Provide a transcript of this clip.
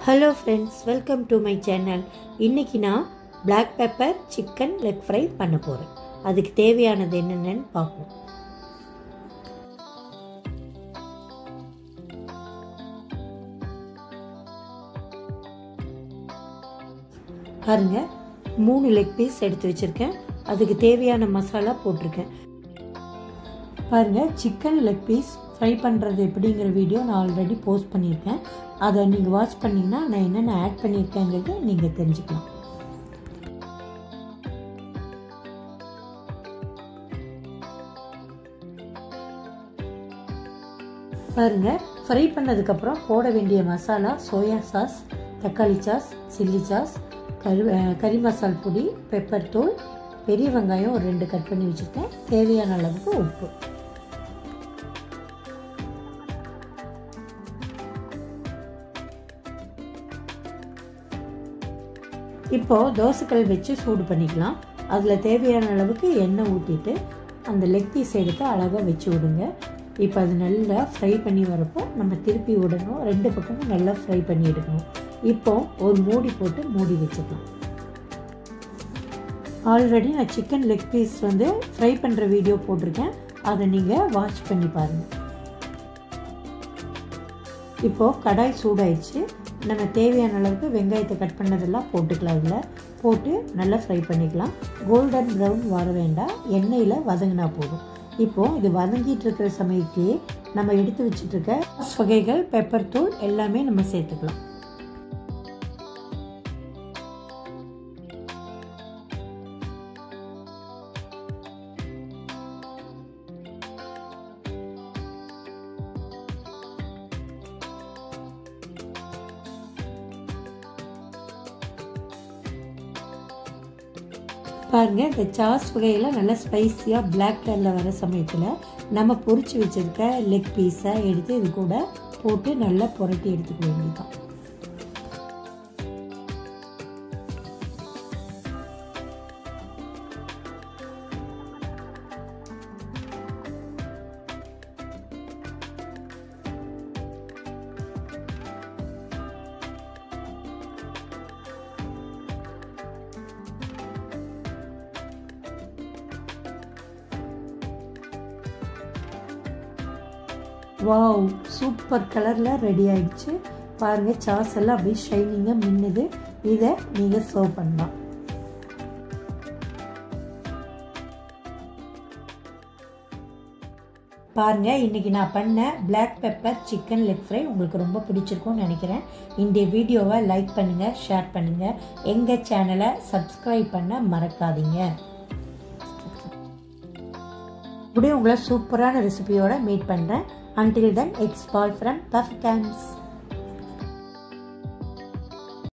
Hello friends welcome to my channel இன்றைக்கி நான் black pepper chicken leg fry பண்ண போகிறேன் அதுக்கு தேவையானது என்னென்னு பார்ப்போம் பாருங்க மூணு லெக் பீஸ் எடுத்து வச்சுருக்கேன் அதுக்கு தேவையான மசாலா போட்டிருக்கேன் பாருங்கள் சிக்கன் லெக் பீஸ் ஃப்ரை பண்ணுறது எப்படிங்கிற வீடியோ நான் ஆல்ரெடி போஸ்ட் பண்ணியிருக்கேன் அதை நீங்கள் வாட்ச் பண்ணிங்கன்னா நான் என்னென்ன ஆட் பண்ணியிருக்கேங்கிறத நீங்கள் தெரிஞ்சுக்கலாம் பாருங்கள் ஃப்ரை பண்ணதுக்கப்புறம் போட வேண்டிய மசாலா சோயா சாஸ் தக்காளி சாஸ் சில்லி சாஸ் கரு கறி மசால் பொடி பெப்பர் தூள் பெரிய வெங்காயம் ஒரு ரெண்டு கட் பண்ணி வச்சுருக்கேன் தேவையான அளவுக்கு உப்பு இப்போது தோசைக்கல் வச்சு சூடு பண்ணிக்கலாம் அதில் தேவையான அளவுக்கு எண்ணெய் ஊற்றிட்டு அந்த லெக் பீஸ் எடுத்து அழகாக வச்சு விடுங்க இப்போ அது நல்லா ஃப்ரை பண்ணி வரப்போ நம்ம திருப்பி விடணும் ரெண்டு பக்கமும் நல்லா ஃப்ரை பண்ணி எடுக்கணும் இப்போ ஒரு மூடி போட்டு மூடி வச்சுக்கலாம் ஆல்ரெடி நான் சிக்கன் லெக் பீஸ் வந்து ஃப்ரை பண்ணுற வீடியோ போட்டிருக்கேன் அதை நீங்கள் வாட்ச் பண்ணி பாருங்கள் இப்போது கடாய் சூடாயிடுச்சு நம்ம தேவையான அளவுக்கு வெங்காயத்தை கட் பண்ணதெல்லாம் போட்டுக்கலாம் அதில் போட்டு நல்லா ஃப்ரை பண்ணிக்கலாம் கோல்டன் ப்ரௌன் வர வேண்டாம் எண்ணெயில் வதங்கினா போதும் இப்போது இது வதங்கிட்டு இருக்கிற சமயத்திலேயே நம்ம எடுத்து வச்சுட்டு இருக்க வகைகள் பெப்பர் தூள் எல்லாமே நம்ம சேர்த்துக்கலாம் பாருங்கள் இந்த சாஸ் வகையில் நல்லா ஸ்பைஸியாக பிளாக் கலரில் வர சமயத்தில் நம்ம பொரிச்சு வச்சுருக்க லெக் பீஸை எடுத்து இது கூட போட்டு நல்லா புரட்டி எடுத்துக்க வேண்டியதான் வாவ் சூப்பர் கலரில் ரெடி ஆயிடுச்சு பாருங்கள் சாஸ் எல்லாம் அப்படியே ஷைனிங்காக மின்னுது இதை நீங்கள் சர்வ் பண்ணலாம் பாருங்கள் இன்றைக்கி நான் பண்ண black pepper chicken leg fry உங்களுக்கு ரொம்ப பிடிச்சிருக்கும்னு நினைக்கிறேன் இந்த வீடியோவை லைக் பண்ணுங்கள் ஷேர் பண்ணுங்கள் எங்கள் சேனலை சப்ஸ்கிரைப் பண்ண மறக்காதீங்க இப்படியும் உங்களை சூப்பரான ரெசிபியோட மீட் பண்ணுறேன் until then it's bye from Puff Cams.